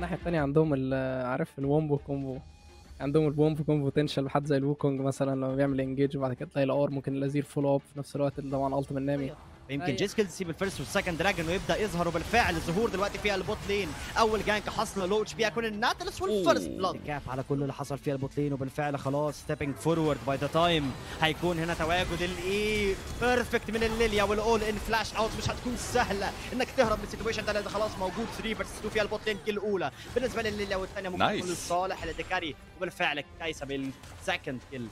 الناحيه الثانيه عندهم ال- عارف الوombo كومبو عندهم الوombo كومبو بوتنشال بحد زي الوكونج مثلا لما بيعمل انجيج وبعد كده تلاقي الار ممكن الازير فول اب في نفس الوقت اللي طبعا التيم النامي يمكن أيوة. جيسكيل يسيب الفيرست والسكند دراجون ويبدا يظهر وبالفعل الظهور دلوقتي فيها البوت لين اول جانك حصل لو اتش بي هيكون الناتلس والفيرست بلاد كاب على كل اللي حصل فيها البوت لين وبالفعل خلاص ستيبنج فورورد باي ذا تايم هيكون هنا تواجد الاي بيرفكت من الليليا والاول ان فلاش اوت مش هتكون سهله انك تهرب من السيتويشن ده لان خلاص موجود 3 فيرسس 2 فيها البوت لين كيل الاولى بالنسبه للليليا والثانيه ممكن Nice. تكون لصالح الديكاري وبالفعل كايسا بالسكند كيل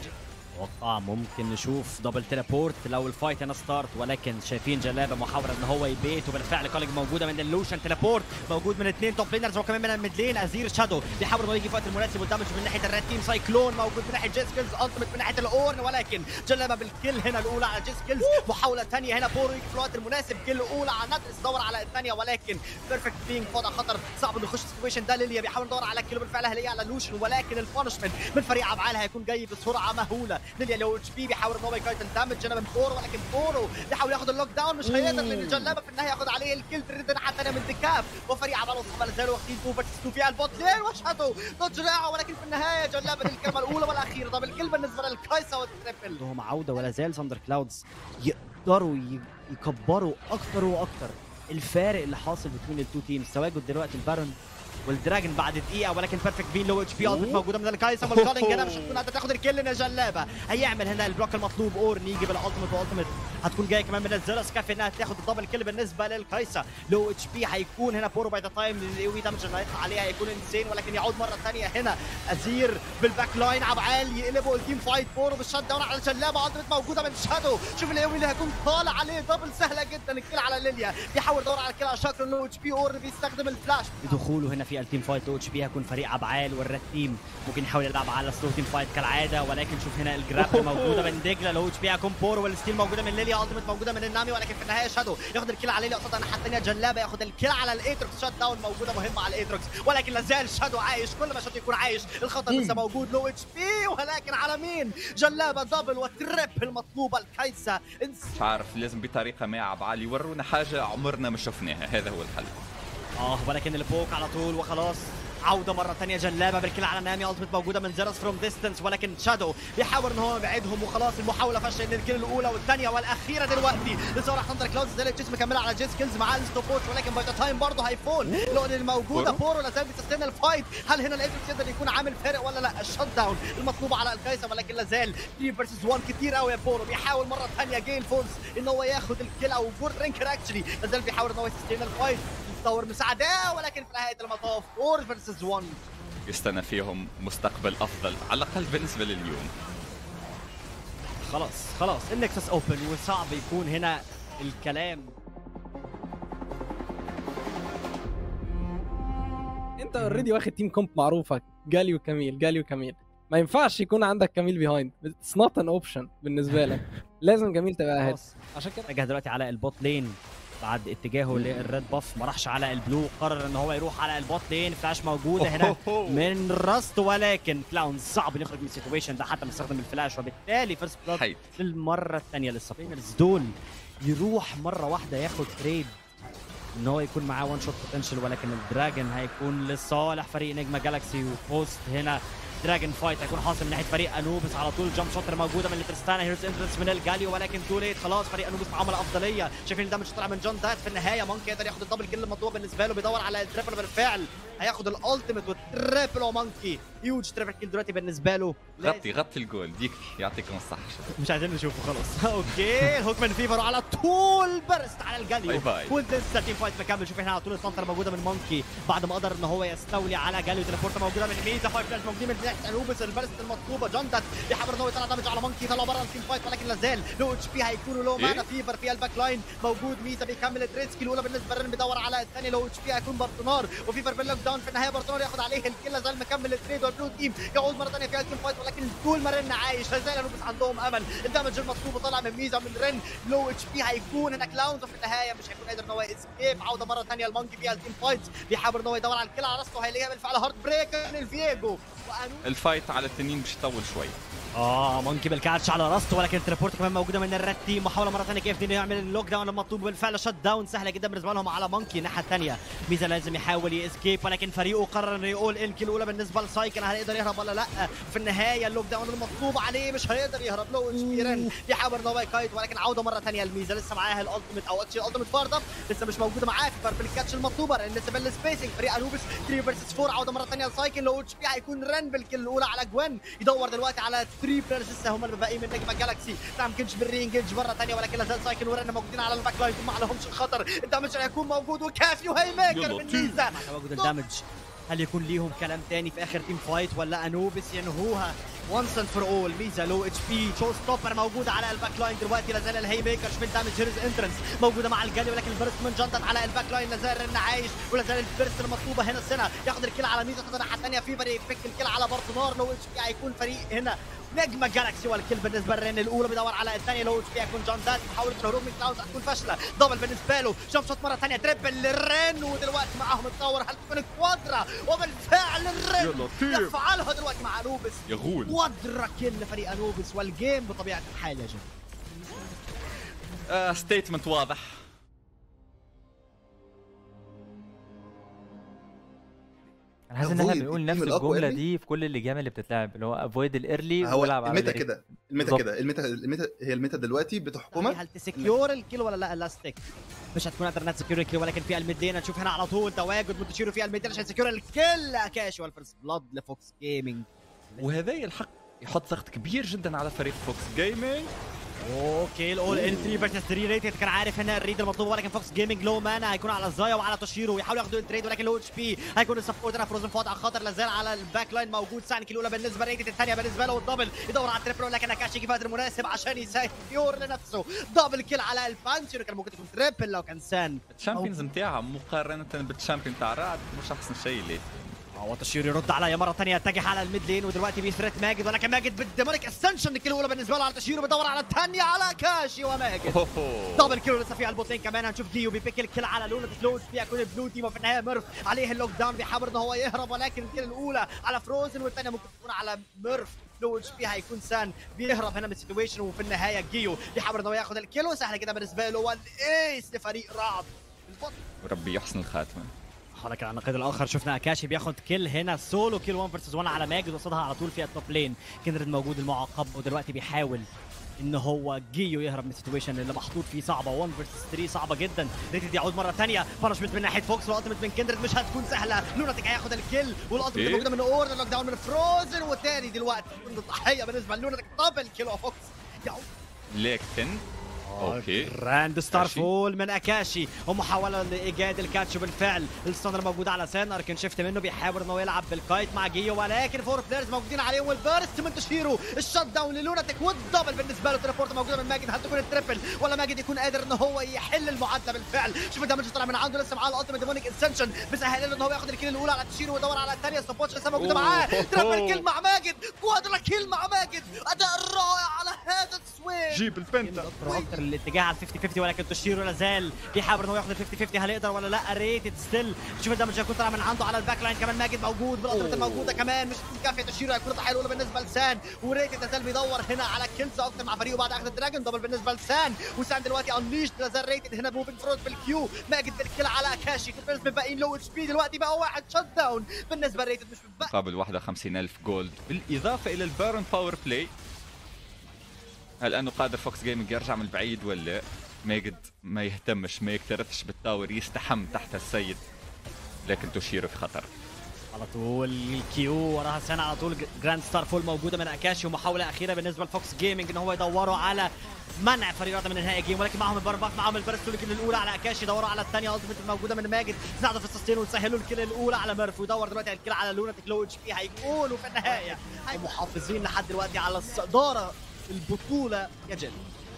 اتوقع ممكن نشوف دبل تيليبورت لو الفايت هنا ستارت ولكن شايفين جلابه محاوله ان هو يبيت وبالفعل كوليج موجوده من اللوشن تيليبورت موجود من اثنين توب لينرز وكمان من الميد لين ازير شادو بيحاول انه يجي في وقت المناسب والدمج من ناحيه الريد تيم سايكلون موجود من ناحيه جيسكلز التيمت من ناحيه الاورن ولكن جلابه بالكل هنا الاولى على جيسكلز محاوله ثانيه هنا بورو يجي في الوقت المناسب كل الاولى على ناترس دور على الثانيه ولكن بيرفكت بينج وضع خطر صعب انه يخش السيتويشن ده ليليا بيحاول يدور على كيلو بالفعل هليه على لوشن ولكن البانشمنت من فريق افعال هيكون جاي بسرعه مهوله ليليا لو اتش بي بيحاول ان هو يكايتل دامج هنا من بورو ولكن بورو بيحاول ياخد اللوك داون مش هيقدر لان الجلابه في النهايه ياخد عليه الكيل تريد الناحيه الثانيه من ديكاف وفريق افعال وصحبه لا زالوا واخدين تو فيرسس تو فيها البوت لين وشهدوا ضد جراعه ولكن في النهايه جلابه دي الكلمه الاولى والاخيره ده بالكل بالنسبه للكايسا والتريبل عندهم عوده ولا زال ساندر كلاودز يقدروا ي- يكبروا اكتر واكتر الفارق اللي حاصل بين التو تيمز تواجد دلوقتي البارون والدراجون بعد دقيقه ولكن بيرفكت بين لو اتش بي التيمت موجوده من الكايسا والكالينج هنا مش هتكون قادره تاخد الكل يا جلابه هيعمل هنا البلوك المطلوب اور يجي بالالتيمت والالتيمت هتكون جايه كمان من الزيرس كافي انها تاخد الدبل كيل بالنسبه للكايسا لو اتش بي هيكون هنا بورو باي ذا تايم الاي دامج اللي هيطلع عليها هيكون انسين ولكن يعود مره ثانيه هنا ازير بالباك لاين عبعال يقلبوا التيم فايت بورو بالشات داون على جلابه التيمت موجوده من شادو شوف الاي اللي هيكون طالع عليه دبل سهله جدا الكيل على ليليا بيحاول يدور على الكيل على شاكر لو اتش بي اور بيستخدم الفلاش بدخوله هنا في التيم فايت لو اتش بي هيكون فريق عبعال والريد تيم ممكن يحاول يلعب على سلو تيم فايت كالعاده ولكن شوف هنا الجراب موجوده من دجله لو اتش بي هيكون بورو والستيل موجوده من ليليا التيمت موجوده من النامي ولكن في النهايه شادو ياخد الكيل على ليليا قصاد الناحيه الثانيه جلابه ياخد الكيل على الايتروكس شات داون موجوده مهمه على الايتروكس ولكن لازال شادو عايش كل ما شادو يكون عايش الخطر لسه موجود لو اتش بي ولكن على مين جلابه دبل وتريب المطلوبه الكايسا مش عارف لازم بطريقه ما عبعال يورونا حاجه عمرنا ما شفناها هذا هو الحل اه ولكن البوك على طول وخلاص عودة مرة ثانية جلابة بالكل على نامي التمت موجودة من زيرس فروم ديستنس ولكن شادو بيحاول ان هو يبعدهم وخلاص المحاولة فشل للكل الأولى والثانية والأخيرة دلوقتي لصالح ثاندر كلاودز زي الجسم مكملة على جي سكيلز مع الستوبوتش ولكن باي ذا تايم برضه هيفول لون الموجودة بورو. بورو لا زال بيستنى الفايت هل هنا الايدريكس يقدر يكون عامل فارق ولا لا الشوت داون المطلوبة على الكايسة ولكن لا زال 3 فيرسز 1 كتير قوي يا بورو بيحاول مرة ثانية جيل فورس ان هو ياخد الكيل او جول رينكر اكشلي لا زال بيحاول ان هو يستنى الفايت يدور مساعدة ولكن في نهاية المطاف 4 فيرسز 1 يستنى فيهم مستقبل افضل على الاقل بالنسبه لليوم خلاص خلاص النكسس اوبن وصعب يكون هنا الكلام انت اوريدي واخد تيم كومب معروفه جاليو كميل جاليو كميل ما ينفعش يكون عندك كميل بيهايند اتس نوت ان اوبشن بالنسبه لك لازم جميل تبقى اهد خلاص عشان كده اتجه دلوقتي على البوت لين بعد اتجاهه للريد باف ما راحش على البلو قرر ان هو يروح على البوت لين فلاش موجوده هنا من راست ولكن كلاون صعب يخرج من السيتويشن ده حتى مستخدم الفلاش وبالتالي فيرست بلاد حيد للمره الثانيه للسبلينرز دول يروح مره واحده ياخد تريد ان هو يكون معاه وان شوت بوتنشال ولكن الدراجون هيكون لصالح فريق نجمه جالاكسي وبوست هنا دراجون فايت هيكون حاصل من ناحيه فريق انوبس على طول جامب شوتر موجوده من الترستانا هيرز انترنس من الجاليو ولكن تو ليت خلاص فريق انوبس معاهم الافضليه شايفين الدمج طلع من جون دات في النهايه مونكي يقدر ياخد الدبل كيل المطلوب بالنسبه له بيدور على التريبل بالفعل هياخد الالتيميت والتريبل ومونكي هيوج تريبل كيل دلوقتي بالنسبه له غطي غطي الجول ديك يعطيكم الصحه مش عايزين نشوفه خلاص اوكي الهوك من فيفر على طول برست على الجاليو باي باي. ولسه تيم فايت مكمل شوف هنا على طول السنتر موجوده من مونكي بعد ما قدر ان هو يستولي على جاليو تليبورت موجوده من ميزا فايف فلاش موجودين من ناحيه انوبس البرست المطلوبه جوندات بيحاول ان هو يطلع دامج على مونكي طلع بره التيم فايت ولكن لا زال لو اتش بي هيكونوا له مانا فيفر في الباك لاين موجود ميزا بيكمل التريد سكيل الاولى بالنسبه لرن بيدور على الثاني لو اتش بي هيكون بارتنار وفيفر باللوك داون في النهايه بارتنار ياخد عليه الكل لا زال مكمل التريد والبلو تيم يعود مره ثانيه في التيم فايت ولكن طول ما رن عايش لا زال انوبس عندهم امل الدمج المطلوب طلع من ميزا من رن لو اتش بي هيكون هنا كلاونز وفي النهايه مش هيكون قادر ان هو اسكيب عوده مره ثانيه المونكي في التيم فايت بيحاول ان هو يدور على الكل على راسه هيلاقيها بالفعل هارد بريك من الفيجو وانوبس الفايت على التنين مش يطول شوي اه مونكي بالكاتش على راسته ولكن التليبورت كمان موجوده من الريد تيم محاوله مره ثانيه كيف دينو يعمل اللوك داون المطلوب بالفعل شت داون سهله جدا بالنسبه لهم على مونكي الناحيه الثانيه ميزا لازم يحاول يسكيب ولكن فريقه قرر انه يقول الكي الاولى بالنسبه لسايكن هل يقدر يهرب ولا لا في النهايه اللوك داون المطلوب عليه مش هيقدر يهرب لو شبيرن بيحاول ان هو يكايت ولكن عوده مره ثانيه الميزا لسه معاها الالتيميت او اكشلي الالتيميت فارد اب لسه مش موجوده معاه في فرق الكاتش المطلوبه لان لسه بالسبيسنج فريق انوبس 3 فيرسس 4 عوده مره ثانيه لسايكن لو اتش بي هيكون رن بالكل الاولى على جوين يدور دلوقتي على 3 بلايرز لسه هم اللي باقيين من نجمه جالاكسي نعم كنش بالري انجيج مره ثانيه ولكن لا زال سايكن ورن موجودين على الباك لاين ما عليهمش الخطر الدمج هيكون موجود وكافي وهي ميكر يلا من تيم. ميزا مع تواجد الدمج هل يكون ليهم كلام تاني في اخر تيم فايت ولا انوبس ينهوها وانس اند فور اول ميزا لو اتش بي شو ستوبر موجوده على الباك لاين دلوقتي لا زال الهي ميكر شمال دامج هيرز انترنس موجوده مع الجالي ولكن البرست من جنطت على الباك لاين لا زال رن عايش ولا زال البرست المطلوبه هنا السنه ياخذ الكيل على ميزا تاخذ الناحيه الثانيه في فريق يفك الكيل على برطنار لو اتش بي هيكون فريق هنا نجمه جالكسي والكل بالنسبه للرن الاولى بيدور على الثانيه لو اتش بي هيكون جون دات محاوله الهروب من كلاوز هتكون فاشله دبل بالنسبه له جمب شوت مره ثانيه تريبل للرن ودلوقتي معاهم التطور هل تكون كوادرا وبالفعل الرن يلا تيم. يفعلها دلوقتي مع انوبس يا غول كوادرا كيل لفريق انوبس والجيم بطبيعه الحال يا جماعه آه ستيتمنت واضح انا حاسس ان احنا avoid بنقول التيم نفس الأقوى الجمله early. دي في كل اللجام اللي بتتلعب اللي هو افويد الايرلي هو والعب على الميتا الليري. كده الميتا بالظبط. كده الميتا الميتا هي الميتا دلوقتي بتحكمك هل تسكيور الكيل ولا لا الاستيك مش هتكون قادر انها تسكيور الكيل ولكن في الميدين هنشوف هنا على طول تواجد مونتشيرو في الميدين عشان يسكيور الكيل كاشوال فيرست بلاد لفوكس جيمنج وهذا الحق يحط ضغط كبير جدا على فريق فوكس جيمنج اوكي الاول ان 3 فيرسس 3 ريتد كان عارف هنا الريد المطلوب ولكن فوكس جيمنج لو مانا هيكون على الزايا وعلى توشيرو ويحاول ياخدوا التريد ولكن لو اتش بي هيكون السبورت هنا فروزن في وضع خطر لازال على الباك لاين موجود سانك الاولى بالنسبه لريتد الثانيه بالنسبه له الدبل يدور على التريبل ولكن اكاشي يجي في وقت المناسب عشان يساعد فيور لنفسه دبل كيل على البانشر كان ممكن تكون تريبل لو كان سان الشامبيونز نتاعها مقارنه بالشامبيون تاع رعد مش احسن شيء ليه هو تشير يرد عليا مره ثانيه يتجه على الميد لين ودلوقتي بيثرت ماجد ولكن ماجد بالديمونيك اسنشن الكيلو الاولى بالنسبه له على تشير وبيدور على الثانيه على كاشي وماجد أوهو. دبل كيلو لسه في البوتين كمان هنشوف جيو بيبيك الكيل على لونا كلوز بيكون البلو تيم وفي النهايه ميرف عليه اللوك داون بيحاول ان هو يهرب ولكن الكيل الاولى على فروزن والثانيه ممكن تكون على ميرف لو اتش بي هيكون سان بيهرب هنا من السيتويشن وفي النهايه جيو بيحاول ان هو ياخذ الكيلو سهل كده بالنسبه له والايس لفريق رعد البطل وربي يحسن الخاتمه ولكن على النقيض الاخر شفنا اكاشي بياخد كيل هنا سولو كيل 1 فيرسز 1 على ماجد وصدها على طول في التوب لين كندريد موجود المعقب ودلوقتي بيحاول ان هو جيو يهرب من السيتويشن اللي محطوط فيه صعبه 1 فيرسز 3 صعبه جدا ريتد يعود مره ثانيه بانشمنت من ناحيه فوكس والالتيميت من كندريد مش هتكون سهله لوناتيك هياخد الكيل والالتيميت إيه؟ موجوده من اورن لوك داون من فروزن والثاني دلوقتي من الضحيه بالنسبه للوناتيك دبل كيل فوكس يعود لكن اوكي جراند ستار ماشي. فول من اكاشي ومحاوله لايجاد الكاتش بالفعل الستانر الموجود على سان اركن شفت منه بيحاول انه يلعب بالكايت مع جيو ولكن فور بلايرز موجودين عليهم والبيرست من تشيرو الشوت داون للوناتيك والدبل بالنسبه له تليبورت موجوده من ماجد هل تكون التريبل ولا ماجد يكون قادر ان هو يحل المعادله بالفعل شوف الدمج طلع من عنده لسه معاه الالتيميت ديمونيك اسنشن بيسهل له ان هو ياخد الكيل الاولى على تشيرو ويدور على الثانيه ستوبوتش لسه موجوده أوه. معاه تريبل كيل مع ماجد كوادرا كيل مع ماجد اداء رائع على هذا السوينج جيب البنتا اكتر اكتر الاتجاه على 50 50 ولكن تشيرو لازال بيحاول ان هو ياخد ال 50 50 هل يقدر ولا لا ريتد ستيل شوف الدمج هيكون طالع من عنده على الباك لاين كمان ماجد موجود بالالتيميت الموجوده كمان مش هتكون كافيه تشيرو هيكون الضحيه الاولى بالنسبه لسان وريتد لازال بيدور هنا على كيلز اكتر مع فريقه بعد اخذ الدراجون دبل بالنسبه لسان وسان دلوقتي انليشد لازال ريتد هنا موفينج فروت بالكيو ماجد بالكل على اكاشي كوبيرز باقيين لو اتش بي دلوقتي بقى واحد شت داون بالنسبه لريتد مش متبقي مقابل 51000 جولد بالاضافه الى البارون باور بلاي هل انه قادر فوكس جيمنج يرجع من بعيد ولا ماجد ما يهتمش ما يكترثش بالتاور يستحم تحت السيد لكن توشيرو في خطر على طول الكيو وراها سنة على طول جراند ستار فول موجوده من اكاشي ومحاوله اخيره بالنسبه لفوكس جيمنج ان هو يدوروا على منع فريق رياضه من انهاء الجيم ولكن معهم البرباك معهم البرست الكيل الاولى على اكاشي يدوروا على الثانيه التيمت الموجوده من ماجد ساعدوا في السستين وتسهلوا الكيل الاولى على ميرف ويدور دلوقتي على الكيل على لوناتيك لو اتش بي هيكونوا في النهايه محافظين لحد دلوقتي على الصداره البطوله يا جل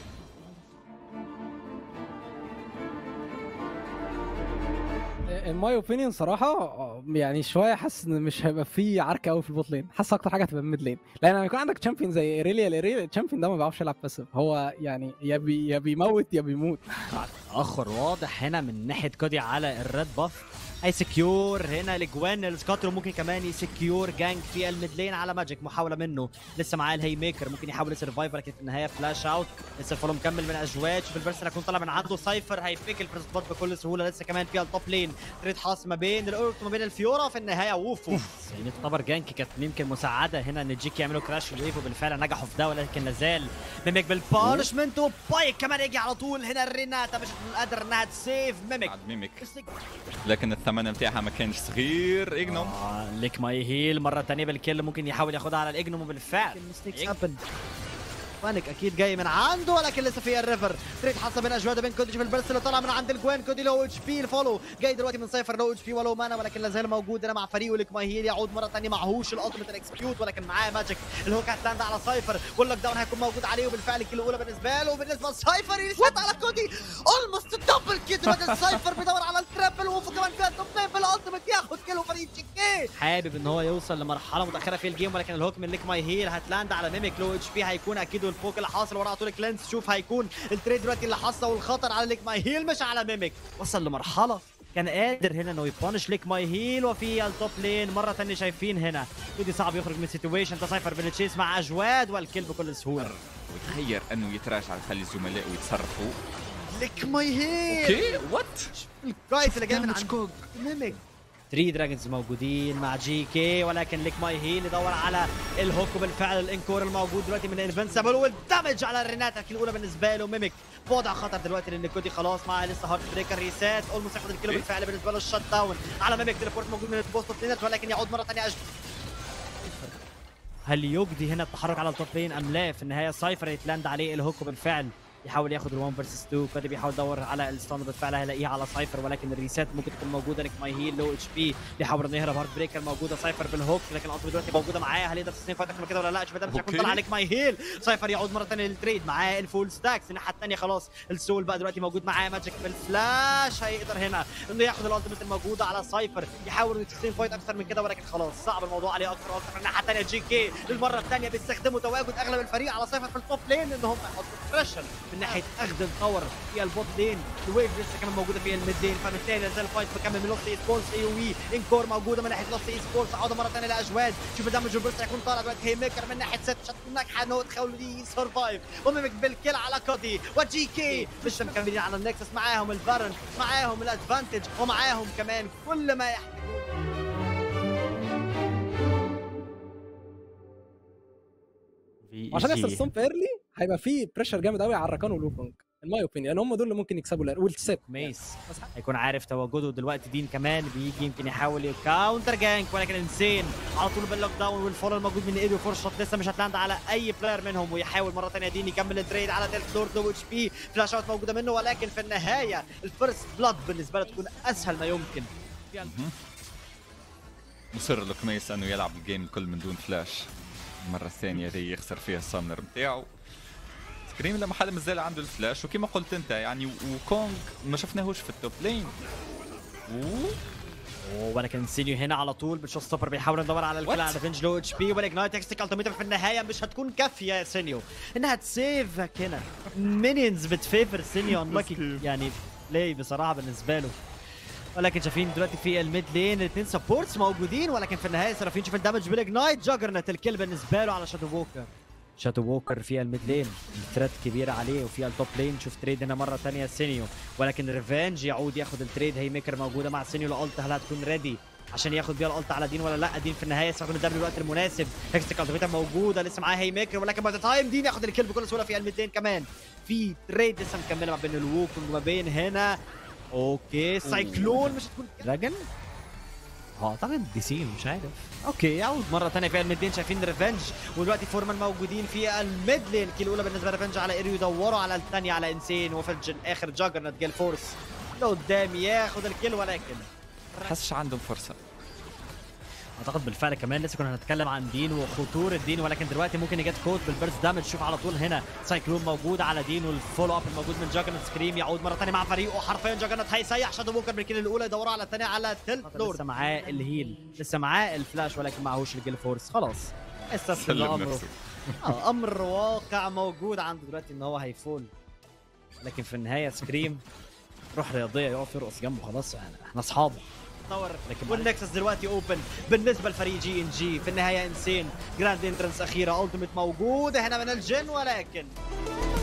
ان ماي اوبينيون صراحه آه، يعني شويه حاسس ان مش هيبقى فيه عركه قوي في البوت لين حاسس اكتر حاجه هتبقى ميد لين لان لما يكون عندك تشامبيون زي ايريليا الايريليا التشامبيون ده ما بيعرفش يلعب باسيف هو يعني يا بي يا بيموت يا بيموت تاخر واضح هنا من ناحيه كودي على الريد باف هيسكيور هنا الاجوان السكاترو ممكن كمان يسكيور جانك في الميد لين على ماجيك محاوله منه لسه معاه الهي ميكر ممكن يحاول يسرفايف لكن في النهايه فلاش اوت لسه الفولو مكمل من اجواد شوف البرس اللي هيكون طالع من عنده سايفر هيفيك الفيرست بوت بكل سهوله لسه كمان في التوب لين تريد حاصل ما بين الاورت وما بين الفيورا في النهايه ووف ووف يعني تعتبر جانك كانت يمكن مساعده هنا ان جيك يعملوا كراش ويف وبالفعل نجحوا في ده ولكن لازال ميميك بالبانشمنت وبايك كمان يجي على طول هنا ريناتا مش قادر انها تسيف ميميك بعد ميميك لكن الثمن بتاعها ما كانش صغير اجنوم آه ليك ماي هيل مره ثانيه بالكل ممكن يحاول ياخدها على الاجنوم وبالفعل بانيك اكيد جاي من عنده ولكن لسه في الريفر تريد حصل من اجواده بين كودي شوف البرس اللي طالع من عند الجوين كودي لو اتش بي الفولو جاي دلوقتي من سايفر لو اتش بي ولو مانا ولكن لا زال موجود هنا مع فريقه ليك ماي هيل يعود مره ثانيه معهوش الالتيميت الاكسكيوت ولكن معاه ماجيك الهوك هتلاند على سايفر واللوك داون هيكون موجود عليه وبالفعل الكيل الاولى بالنسبه له وبالنسبه لسايفر يشد على كودي اولموست دبل كيل دلوقتي سايفر بيدور على الترابل ووفو كمان فيها توب بالالتيميت ياخد كيل وفريق تشيكيه حابب ان هو يوصل لمرحله متاخره في الجيم ولكن الهوك من ليك ماي هيل هتلاند على ميميك لو اتش بي هيكون اكيد والفوق اللي حاصل ورا طول كلينس شوف هيكون التريد دلوقتي اللي حصل والخطر على ليك ماي هيل مش على ميميك وصل لمرحله كان قادر هنا انه يبانش ليك ماي هيل وفي التوب لين مره ثانيه شايفين هنا كودي صعب يخرج من السيتويشن تصيفر بالتشيس مع اجواد والكل بكل سهوله ويتخير انه يتراجع يخلي الزملاء يتصرفوا ليك ماي هيل اوكي وات الكويس اللي جاي من عند ميميك 3 دراجونز موجودين مع جي كي ولكن ليك ماي هيل يدور على الهوك وبالفعل الانكور الموجود دلوقتي من انفنسبل والدمج على الريناتا الكيل الاولى بالنسبه له ميميك بوضع خطر دلوقتي لان كودي خلاص معاه لسه هارت بريكر ريسات اولموست ياخد الكيلو بالفعل بالنسبه له الشت داون على ميميك تليبورت موجود من البوست اوف ولكن يعود مره ثانيه هل يجدي هنا التحرك على التوب لين ام لا في النهايه سايفر يتلاند عليه الهوك وبالفعل يحاول ياخد 1 فيرسس 2 كودي بيحاول يدور على الستاند بالفعل هيلاقيها على سايفر ولكن الريسات ممكن تكون موجوده لك ماي هيل لو اتش بي بيحاول انه يهرب هارت بريكر موجوده سايفر بالهوك لكن الالتيميت دلوقتي موجوده معاه هل يقدر يستني فايت اكتر من كده ولا لا شوف ده مش هيكون أوكي. طالع لك ماي هيل سايفر يعود مره ثانيه للتريد معاه الفول ستاكس الناحيه الثانيه خلاص السول بقى دلوقتي موجود معاه ماجيك بالفلاش هيقدر هنا انه ياخد الالتيميت الموجوده على سايفر يحاول يستني فايت اكتر من كده ولكن خلاص صعب الموضوع عليه اكتر واكتر الناحيه الثانيه جي كي للمره الثانيه بيستخدموا تواجد اغلب الفريق على سايفر في التوب لين ان هم يحطوا بريشر من ناحيه اخذ التاور في البوت لين الويف لسه كمان موجوده في الميد لين فبالتالي لازال الفايت مكمل من لوست اي سبورتس اي وي انكور موجوده من ناحيه لوست اي سبورتس عوده مره ثانيه لاجواد شوف الدمج والبرس هيكون طالع دلوقتي هي ميكر من ناحيه ست شت ناجحه انه تحاول يسرفايف وميمك بالكل على كودي وجي كي لسه مكملين على النكسس معاهم البارن معاهم الادفانتج ومعاهم كمان كل ما يحتاجون عشان يحصل ستومب ايرلي هيبقى في بريشر جامد قوي على الراكان والوكونج ان ماي اوبينيون هم دول اللي ممكن يكسبوا الأر- والسيت ميس هيكون عارف تواجده دلوقتي دين كمان بيجي يمكن يحاول يكاونتر جانك ولكن انسين على طول باللوك داون والفولو الموجود من ايده فرصه لسه مش هتلاند على اي بلاير منهم ويحاول مره ثانيه دين يكمل التريد على تيلت لورد لو اتش بي فلاش اوت موجوده منه ولكن في النهايه الفيرست بلاد بالنسبه له تكون اسهل ما يمكن مصر لوكميس انه يلعب الجيم الكل من دون فلاش المره الثانيه دي يخسر فيها السامنر بتاعه سكريم لما حدا مازال عنده الفلاش وكما قلت انت يعني وكونغ ما شفناهوش في التوب لين و ولكن سينيو هنا على طول بالشوت ستوبر بيحاول يدور على الكل What? على ريفنج لو اتش بي والاجنايت اكستيك التيميتر في النهايه مش هتكون كافيه يا سينيو انها تسيفك هنا مينيونز بتفيفر سينيو انلاكي يعني بلاي بصراحه بالنسبه له ولكن شايفين دلوقتي في الميد لين الاثنين سبورتس موجودين ولكن في النهايه سرافين شوف الدمج بالاجنايت جاجرنت الكل بالنسبه له على شادو ووكر شاتو ووكر في الميد لين الثريت كبيرة عليه وفي التوب لين شوف تريد هنا مرة ثانية سينيو ولكن ريفنج يعود ياخد التريد هي ميكر موجودة مع سينيو الالت هل هتكون ريدي عشان ياخد بيها الالت على دين ولا لا دين في النهايه يستخدم الدبليو الوقت المناسب هيكستيك التيميتر موجوده لسه معاه هي ميكر ولكن باي ذا تايم دين ياخد الكيل بكل سهوله في الميد لين كمان في تريد لسه مكمله ما بين الووكينج وما بين هنا اوكي سايكلون مش هتكون دراجون اعتقد دي سي مش عارف اوكي يعود مره ثانيه في الميدين شايفين ريفنج ودلوقتي فورمان موجودين في الميد لين الكيل الاولى بالنسبه لريفنج على ايريو يدوروا على الثانيه على انسين وفي الج- الاخر جاجرنت جيل فورس لقدام ياخد الكيل ولكن حسش عندهم فرصه اعتقد بالفعل كمان لسه كنا هنتكلم عن دين وخطوره دين ولكن دلوقتي ممكن يجت كود بالبيرس دامج شوف على طول هنا سايكلون موجود على دين والفولو اب الموجود من جاجرنت سكريم يعود مره ثانيه مع فريقه حرفيا جاجرنت هيسيح شادو ووكر بالكيل الاولى يدوروا على الثانيه على تلت لورد لسه معاه الهيل لسه معاه الفلاش ولكن معهوش الجيل فورس خلاص استسلم سلم لامره نفسه آه، امر واقع موجود عنده دلوقتي ان هو هيفول لكن في النهايه سكريم روح رياضيه يقف يرقص جنبه خلاص يعني احنا اصحاب التاور والنكسس دلوقتي اوبن بالنسبه لفريق جي ان جي في النهايه انسين جراند انترنس اخيره التيميت موجوده هنا من الجن ولكن